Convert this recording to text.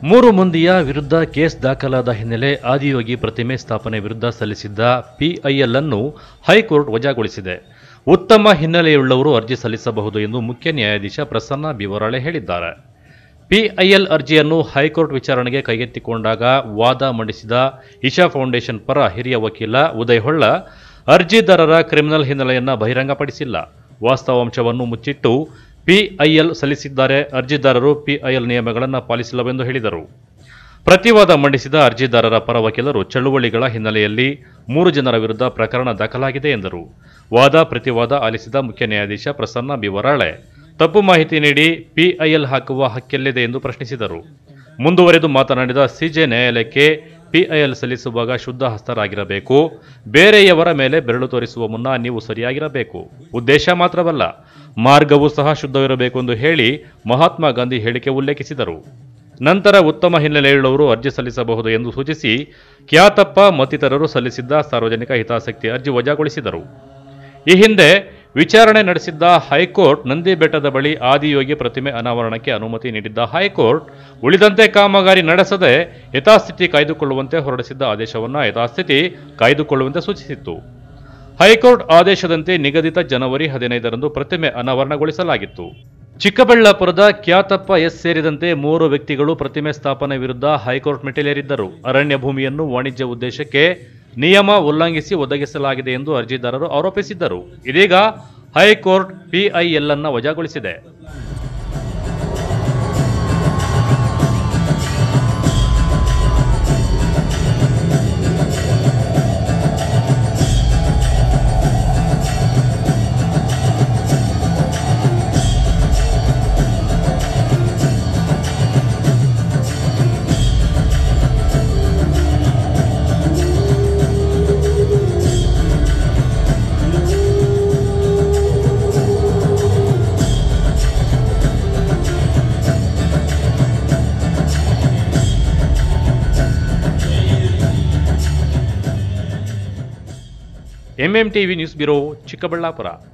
ಮೂರು ಮಂದಿಯ ವಿರುದ್ಧ ಕೇಸ್ ದಾಖಲಾದ ಹಿನ್ನೆಲೆ ಆದಿಯೋಗಿ ಪ್ರತಿಮೆ ಸ್ಥಾಪನೆ ವಿರುದ್ಧ ಸಲ್ಲಿಸಿದ್ದ ಪಿಐಎಲ್ ಅನ್ನು ಹೈಕೋರ್ಟ್ ವಜಾಗೊಳಿಸಿದೆ ಉತ್ತಮ ಹಿನ್ನೆಲೆಯುಳ್ಳವರು ಅರ್ಜಿ ಸಲ್ಲಿಸಬಹುದು ಎಂದು ಮುಖ್ಯ ನ್ಯಾಯಾಧೀಶ ಪ್ರಸನ್ನ ಬಿವರಾಳೆ ಹೇಳಿದ್ದಾರೆ ಪಿಐಎಲ್ ಅರ್ಜಿಯನ್ನು ಹೈಕೋರ್ಟ್ ವಿಚಾರಣೆಗೆ ಕೈಗೆತ್ತಿಕೊಂಡಾಗ ವಾದ ಮಂಡಿಸಿದ ಇಶಾ ಫೌಂಡೇಶನ್ ಪರ ಹಿರಿಯ ವಕೀಲ ಉದಯ್ ಹೊಳ್ಳ ಅರ್ಜಿದಾರರ ಕ್ರಿಮಿನಲ್ ಹಿನ್ನೆಲೆಯನ್ನು ಬಹಿರಂಗಪಡಿಸಿಲ್ಲ ವಾಸ್ತವಾಂಶವನ್ನು ಮುಚ್ಚಿಟ್ಟು ಪಿಐಎಲ್ ಸಲ್ಲಿಸಿದ್ದಾರೆ ಅರ್ಜಿದಾರರು ಪಿಐಎಲ್ ನಿಯಮಗಳನ್ನು ಪಾಲಿಸಿಲ್ಲವೆಂದು ಹೇಳಿದರು ಪ್ರತಿವಾದ ಮಂಡಿಸಿದ ಅರ್ಜಿದಾರರ ಪರ ವಕೀಲರು ಚಳುವಳಿಗಳ ಹಿನ್ನೆಲೆಯಲ್ಲಿ ಮೂರು ಜನರ ವಿರುದ್ಧ ಪ್ರಕರಣ ದಾಖಲಾಗಿದೆ ಎಂದರು ವಾದ ಪ್ರತಿವಾದ ಆಲಿಸಿದ ಮುಖ್ಯ ನ್ಯಾಯಾಧೀಶ ಪ್ರಸನ್ನ ಬಿವರಾಳೆ ತಪ್ಪು ಮಾಹಿತಿ ನೀಡಿ ಪಿಐಎಲ್ ಹಾಕುವ ಹಕ್ಕೆಲ್ಲಿದೆ ಎಂದು ಪ್ರಶ್ನಿಸಿದರು ಮುಂದುವರೆದು ಮಾತನಾಡಿದ ಸಿಜೆ ನ್ಯಾಯಾಲಯಕ್ಕೆ ಪಿಐಎಲ್ ಸಲ್ಲಿಸುವಾಗ ಶುದ್ಧ ಹಸ್ತರಾಗಿರಬೇಕು ಬೇರೆಯವರ ಮೇಲೆ ಬೆರಳು ತೋರಿಸುವ ಮುನ್ನ ನೀವು ಸರಿಯಾಗಿರಬೇಕು ಉದ್ದೇಶ ಮಾತ್ರವಲ್ಲ ಮಾರ್ಗವೂ ಸಹ ಶುದ್ಧವಿರಬೇಕು ಎಂದು ಹೇಳಿ ಮಹಾತ್ಮ ಗಾಂಧಿ ಹೇಳಿಕೆ ಉಲ್ಲೇಖಿಸಿದರು ನಂತರ ಉತ್ತಮ ಹಿನ್ನೆಲೆಯುಳ್ಳವರು ಅರ್ಜಿ ಸಲ್ಲಿಸಬಹುದು ಎಂದು ಸೂಚಿಸಿ ಕ್ಯಾತಪ್ಪ ಮತ್ತಿತರರು ಸಲ್ಲಿಸಿದ್ದ ಸಾರ್ವಜನಿಕ ಹಿತಾಸಕ್ತಿ ಅರ್ಜಿ ವಜಾಗೊಳಿಸಿದರು ಈ ಹಿಂದೆ ವಿಚಾರಣೆ ನಡೆಸಿದ್ದ ಹೈಕೋರ್ಟ್ ನಂದಿ ಬೆಟ್ಟದ ಬಳಿ ಆದಿಯೋಗಿ ಪ್ರತಿಮೆ ಅನಾವರಣಕ್ಕೆ ಅನುಮತಿ ನೀಡಿದ್ದ ಹೈಕೋರ್ಟ್ ಉಳಿದಂತೆ ಕಾಮಗಾರಿ ನಡೆಸದೆ ಯಥಾಸ್ಥಿತಿ ಕಾಯ್ದುಕೊಳ್ಳುವಂತೆ ಹೊರಡಿಸಿದ್ದ ಆದೇಶವನ್ನು ಯಥಾಸ್ಥಿತಿ ಕಾಯ್ದುಕೊಳ್ಳುವಂತೆ ಸೂಚಿಸಿತ್ತು ಹೈಕೋರ್ಟ್ ಆದೇಶದಂತೆ ನಿಗದಿತ ಜನವರಿ ಹದಿನೈದರಂದು ಪ್ರತಿಮೆ ಅನಾವರಣಗೊಳಿಸಲಾಗಿತ್ತು ಚಿಕ್ಕಬಳ್ಳಾಪುರದ ಕ್ಯಾತಪ್ಪ ಎಸ್ ಸೇರಿದಂತೆ ಮೂವರು ವ್ಯಕ್ತಿಗಳು ಪ್ರತಿಮೆ ಸ್ಥಾಪನೆ ವಿರುದ್ಧ ಹೈಕೋರ್ಟ್ ಮೆಟ್ಟಿಲೇರಿದ್ದರು ಅರಣ್ಯ ಭೂಮಿಯನ್ನು ವಾಣಿಜ್ಯ ಉದ್ದೇಶಕ್ಕೆ ನಿಯಮ ಉಲ್ಲಂಘಿಸಿ ಒದಗಿಸಲಾಗಿದೆ ಎಂದು ಅರ್ಜಿದಾರರು ಆರೋಪಿಸಿದ್ದರು ಇದೀಗ ಹೈಕೋರ್ಟ್ ಪಿಐಎಲ್ ಅನ್ನ ವಜಾಗೊಳಿಸಿದೆ M M TV news bureau Chikkaballapur